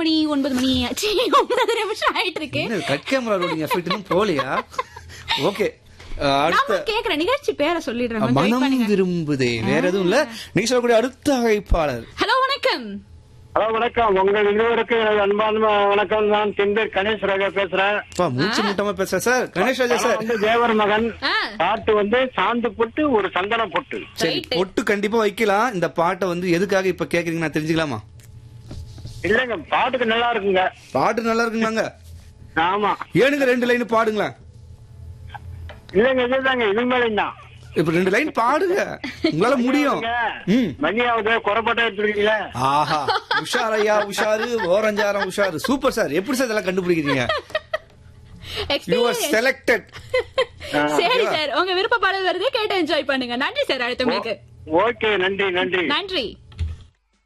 மணி ஒன்பது மணி ஆச்சு ஒன்பது நிமிஷம் ஆயிட்டு இருக்கு என்ன கட் கேமரா ரோடிங் எஃபெக்ட் இன்னும் போலியா ஓகே அடுத்த நாம கேக்குற நிகழ்ச்சி பேரை சொல்லிடுறேன் கொஞ்சம் wait மனம் பண்ணுங்க. விரும்புதே வேற எதுவும் இல்ல நீங்க சொல்லக்கூடிய அடுத்த அழைப்பாளர் ஹலோ வணக்கம் ஹலோ வணக்கம் உங்கள் இருவருக்கு எனது அன்பான வணக்கம் நான் திண்டர் கணேஷ் ராஜா பேசுறேன் அப்பா மூச்சு முட்டமா பேசுறேன் சார் கணேஷ் ராஜா நான் சார் வந்து தேவர் மகன் ஆ. பாட்டு வந்து சாந்து பொட்டு ஒரு சந்தன பொட்டு சரி Right. பொட்டு கண்டிப்பா வைக்கலாம் இந்த பாட்டை வந்து எதுக்காக இப்ப கேக்குறீங்க நான் தெரிஞ்சுக்கலாமா இல்லைங்க பாட்டுக்கு நல்லா இருக்குங்க பாட்டு நல்லா இருக்குங்களாங்க ஆமா ஏனுங்க ரெண்டு லைன் பாடுங்களேன் இல்லைங்க இதுதாங்க இனிமேல் தான் இப்ப ரெண்டு லைன் பாடுங்க உங்களால முடியும் ம் மணியாவது குறைபாட்டா எடுத்துருக்கீங்களே ஆஹா உஷார் ஐயா உஷாரு ஓரஞ்சாரம் உஷாரு சூப்பர் சார் எப்படி சார் இதெல்லாம் கண்டுபிடிக்கிறீங்க யூ ஆர் Experience. செலக்டட் சரி ஓகேவா? சார் உங்க விருப்ப பாடல் வருது கேட்டு என்ஜாய் பண்ணுங்க நன்றி சார் அடுத்தவங்களுக்கு ஓகே நன்றி நன்றி நன்றி